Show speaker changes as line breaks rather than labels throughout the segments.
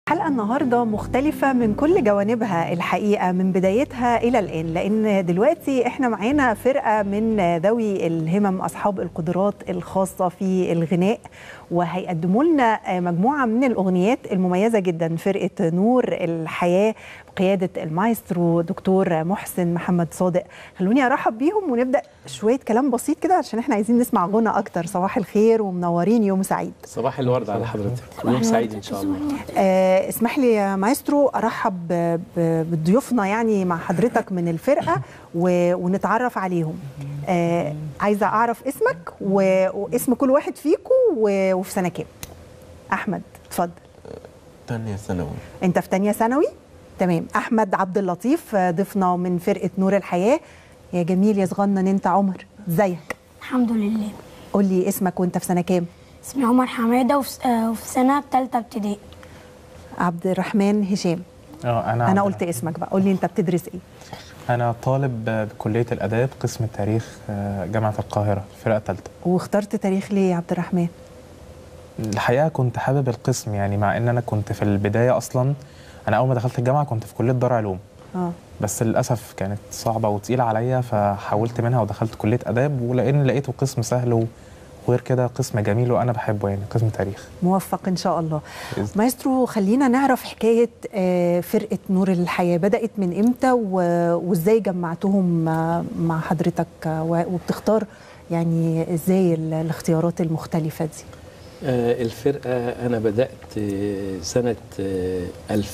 حلقة النهاردة مختلفة من كل جوانبها الحقيقة من بدايتها إلى الآن لأن دلوقتي إحنا معانا فرقة من ذوي الهمم أصحاب القدرات الخاصة في الغناء وهيقدموا لنا مجموعة من الأغنيات المميزة جدا فرقة نور الحياة بقيادة المايسترو دكتور محسن محمد صادق خلوني أرحب بيهم ونبدأ شوية كلام بسيط كده عشان إحنا عايزين نسمع غنى أكتر صباح الخير ومنورين يوم سعيد
صباح الورد على حضرتك يوم سعيد ان شاء الله
آه، اسمح لي يا مايسترو ارحب ب- ب- بضيوفنا يعني مع حضرتك من الفرقه و- ونتعرف عليهم آه، عايزه اعرف اسمك و- واسم كل واحد فيكم و- وفي سنه كام احمد اتفضل
تانية ثانوي
انت في تانية ثانوي تمام احمد عبد اللطيف آه، ضيفنا من فرقه نور الحياه يا جميل يا صغنن انت عمر ازيك
الحمد لله
قول لي اسمك وانت في سنه كام
اسمي عمر حماده وفي, آه، وفي سنه ثالثه ابتدائي
عبد الرحمن هشام
اه انا
انا
عبد
قلت اسمك بقى قول لي انت بتدرس ايه
انا طالب بكليه الاداب قسم التاريخ آه، جامعه القاهره الفرقه الثالثه
واخترت تاريخ ليه يا عبد الرحمن
الحقيقه كنت حابب القسم يعني مع ان انا كنت في البدايه اصلا انا اول ما دخلت الجامعه كنت في كليه دار علوم
اه
بس للاسف كانت صعبه وتقيله عليا فحاولت منها ودخلت كليه اداب ولان لقيته قسم سهل و- وغير كده قسم جميل وانا بحبه يعني قسم تاريخ
موفق ان شاء الله
بإذن
مايسترو خلينا نعرف حكايه آه، فرقه نور الحياه بدات من امتى و- وازاي جمعتهم آه، مع حضرتك آه، و- وبتختار يعني ازاي ال- الاختيارات المختلفه دي
آه، الفرقه انا بدات آه، سنه آه،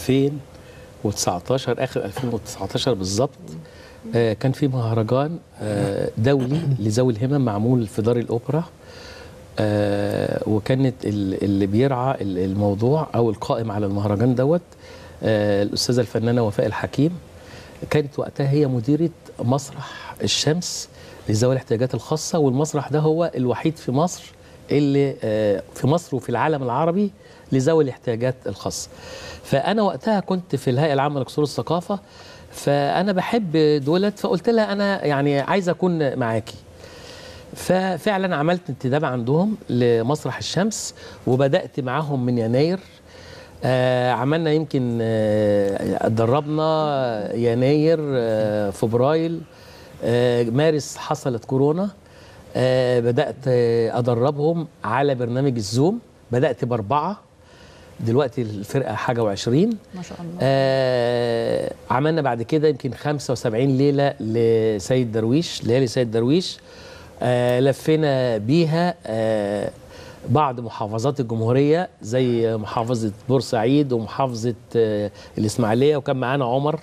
2019 اخر 2019 بالظبط آه، كان في مهرجان آه، دولي لذوي الهمم معمول في دار الاوبرا آه، وكانت ال- اللي بيرعى ال- الموضوع او القائم على المهرجان دوت آه، الاستاذه الفنانه وفاء الحكيم كانت وقتها هي مديره مسرح الشمس لذوي الاحتياجات الخاصه والمسرح ده هو الوحيد في مصر اللي آه، في مصر وفي العالم العربي لذوي الاحتياجات الخاصه فانا وقتها كنت في الهيئه العامه لقصور الثقافه فانا بحب دولت فقلت لها انا يعني عايز اكون معاكي ففعلا عملت انتداب عندهم لمسرح الشمس وبدات معاهم من يناير آه عملنا يمكن آه اتدربنا يناير آه فبراير آه مارس حصلت كورونا آه بدات آه ادربهم على برنامج الزوم بدات باربعه دلوقتي الفرقه حاجه وعشرين
ما شاء الله
آه عملنا بعد كده يمكن 75 ليله لسيد درويش ليالي سيد درويش آه لفينا بيها آه بعض محافظات الجمهوريه زي محافظه بورسعيد ومحافظه آه الاسماعيليه وكان معانا عمر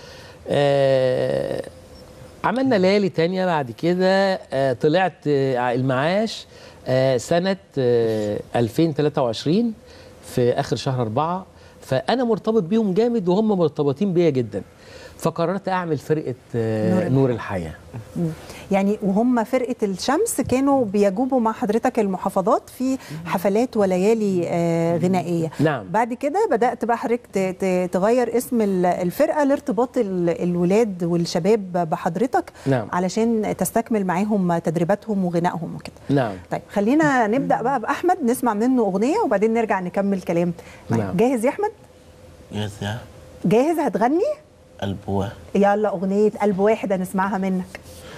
آه عملنا ليالي تانية بعد كده آه طلعت آه المعاش آه سنة آه 2023 في آخر شهر أربعة فأنا مرتبط بيهم جامد وهم مرتبطين بيا جدا فقررت أعمل فرقة آه
نور
نور الحياة
مم. يعني وهم فرقه الشمس كانوا بيجوبوا مع حضرتك المحافظات في حفلات وليالي آه، غنائيه
نعم
بعد كده بدات بقى حضرتك ت- ت- تغير اسم ال- الفرقه لارتباط ال- الولاد والشباب بحضرتك
نعم
علشان تستكمل معاهم تدريباتهم وغنائهم وكده
نعم
طيب خلينا نبدا بقى باحمد نسمع منه اغنيه وبعدين نرجع نكمل كلام معاه.
نعم.
جاهز يا احمد
يس يا
جاهز هتغني
البوه
يلا اغنيه قلب واحد هنسمعها منك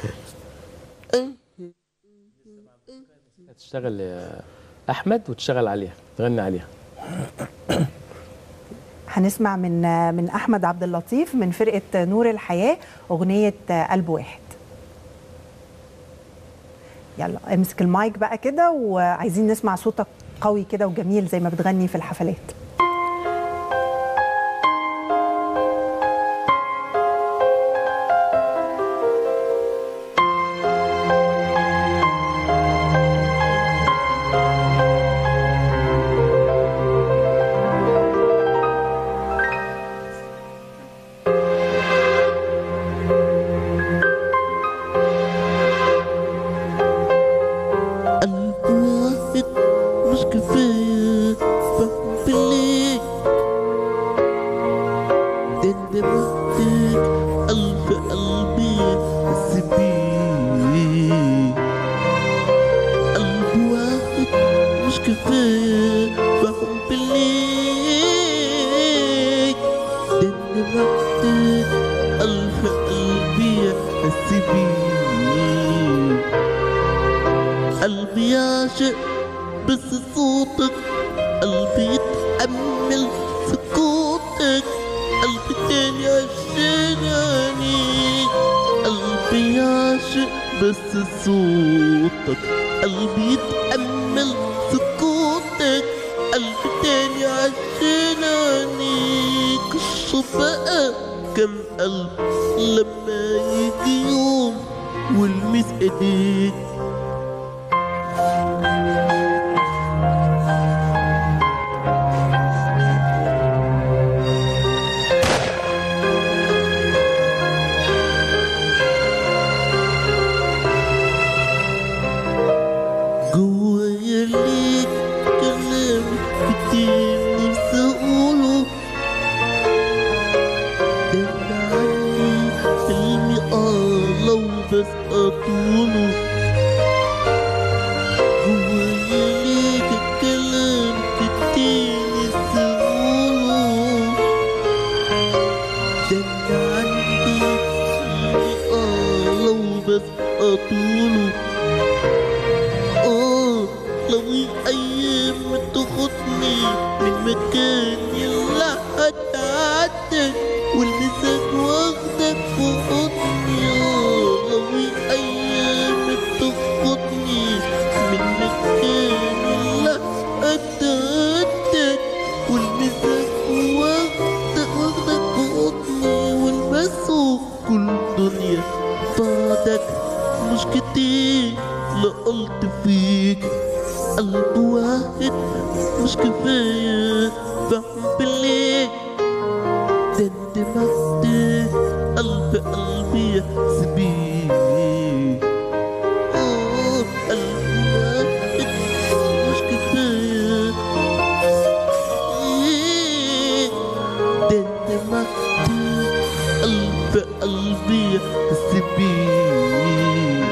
هتشتغل آه، أحمد وتشتغل عليها تغني عليها
هنسمع من من احمد عبد اللطيف من فرقه نور الحياه اغنيه قلب واحد يلا امسك المايك بقى كده وعايزين نسمع صوتك قوي كده وجميل زي ما بتغني في الحفلات
قلب واحد مش كفاية فهم بالليل ده انت محتاج قلب قلبي بس بيه قلب واحد مش كفاية فهم بالليل سيبيه قلبي يعشق بس صوتك قلبي يتحمل سكوتك قلبي تاني عشاني قلبي يعشق بس صوتك قلبي يتأمل سكوتك قلبي تاني عشاني كشف بقى كم قلب لما يجي يوم والمس ايديك جوايا ليك كلام كتير نفسي اقوله كان عني حلمي اه لو بس اطوله جوايا ليك كلام كتير نفسي اقوله كان عندي حلمي اه لو بس اطوله اه لو ايام تاخدني من مكان يلا هتعدك والمسك واخدك في حضني اه لو ايام تاخدني من مكان يلا هتعدك والمسك واخدك واخدك في حضني والمسه كل دنيا بعدك مش كتير لقلت فيك قلب واحد مش كفاية بحب ليك ده انت محتاج قلب قلبي سيبيه اه قلب واحد مش كفاية إيه، ده انت محتاج قلب قلبي سيبيه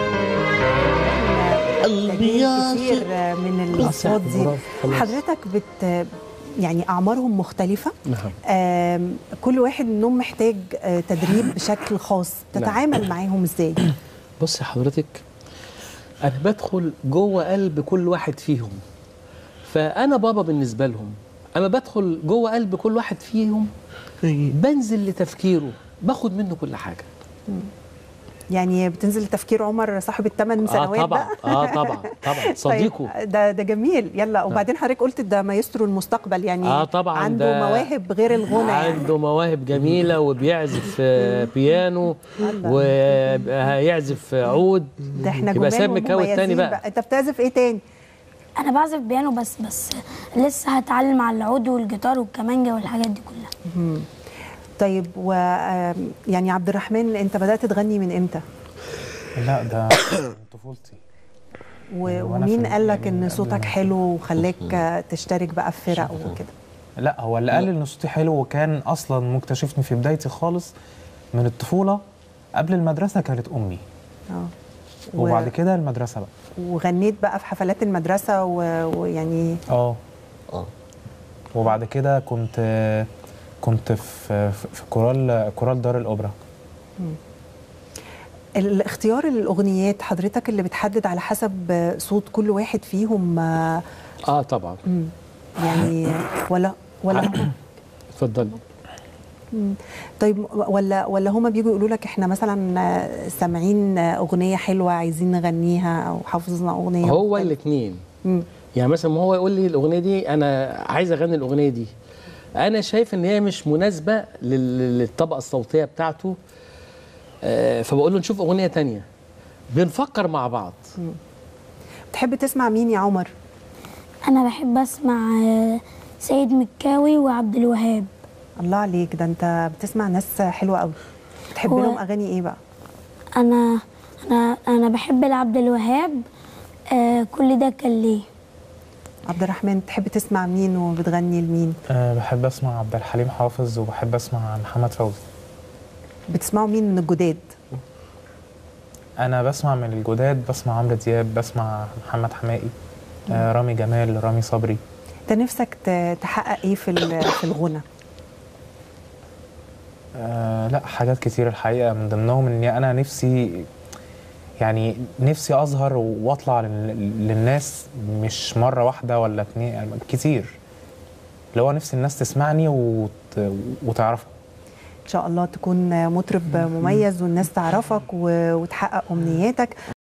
قلبي
تجميل
يعشق
كتير من الاصوات دي
برافو، خلاص.
حضرتك بت يعني اعمارهم مختلفه
نعم
آم، كل واحد منهم محتاج آه، تدريب بشكل خاص تتعامل معاهم ازاي
بص حضرتك انا بدخل جوه قلب كل واحد فيهم فانا بابا بالنسبه لهم اما بدخل جوه قلب كل واحد فيهم بنزل لتفكيره باخد منه كل حاجه
يعني بتنزل تفكير عمر صاحب الثمان
اه
سنوات
طبعا
ده
اه طبعا طبعا صديقه
طيب ده ده جميل يلا وبعدين حضرتك قلت ده مايسترو المستقبل يعني
آه طبعاً
عنده
ده
مواهب غير الغنى يعني
عنده مواهب جميله وبيعزف آه، بيانو وهيعزف عود
ده احنا
يبقى
جمال
ساب مكاوي التاني
ومميزين
بقى
انت بتعزف ايه تاني
انا بعزف بيانو بس بس لسه هتعلم على العود والجيتار والكمانجا والحاجات دي كلها
طيب و آم، يعني عبد الرحمن انت بدات تغني من امتى
لا ده من طفولتي
و-
يعني وأنا
ومين
في-
قال لك
يعني
ان
قبل
صوتك
ما-
حلو وخلاك آه، تشترك بقى في فرق وكده
لا هو اللي قال ان صوتي حلو وكان اصلا مكتشفني في بدايتي خالص من الطفوله قبل المدرسه كانت امي
اه و-
وبعد كده المدرسه بقى
وغنيت بقى في حفلات المدرسه و- ويعني
اه
اه
وبعد كده كنت كنت في في كورال كورال دار الاوبرا
الاختيار الاغنيات حضرتك اللي بتحدد على حسب آه، صوت كل واحد فيهم آه،
اه طبعا
مم. يعني ولا ولا
اتفضل
مم. طيب ولا ولا هما بيجوا يقولوا لك احنا مثلا آه، سامعين آه، اغنيه حلوه عايزين نغنيها او حافظنا اغنيه
هو
مختلفة؟
الاثنين
مم.
يعني مثلا ما هو يقول لي الاغنيه دي انا عايز اغني الاغنيه دي انا شايف ان هي مش مناسبه لل- للطبقه الصوتيه بتاعته آه، فبقول له نشوف اغنيه تانية بنفكر مع بعض
بتحب تسمع مين يا عمر
انا بحب اسمع آه، سيد مكاوي وعبد الوهاب
الله عليك ده انت بتسمع ناس حلوه قوي بتحب
هو-
لهم اغاني ايه بقى
انا انا انا بحب لعبد الوهاب آه كل ده كان ليه
عبد الرحمن تحب تسمع مين وبتغني لمين
أه بحب اسمع عبد الحليم حافظ وبحب اسمع محمد فوزي
بتسمعوا مين من الجداد
انا بسمع من الجداد بسمع عمرو دياب بسمع محمد حماقي آه رامي جمال رامي صبري
انت نفسك ت- تحقق ايه في ال- في الغنى
آه لا حاجات كتير الحقيقه من ضمنهم اني انا نفسي يعني نفسي اظهر واطلع لل- للناس مش مره واحده ولا اتنين يعني كتير اللي هو نفسي الناس تسمعني وت... وتعرفها
ان شاء الله تكون مطرب مميز والناس تعرفك و- وتحقق امنياتك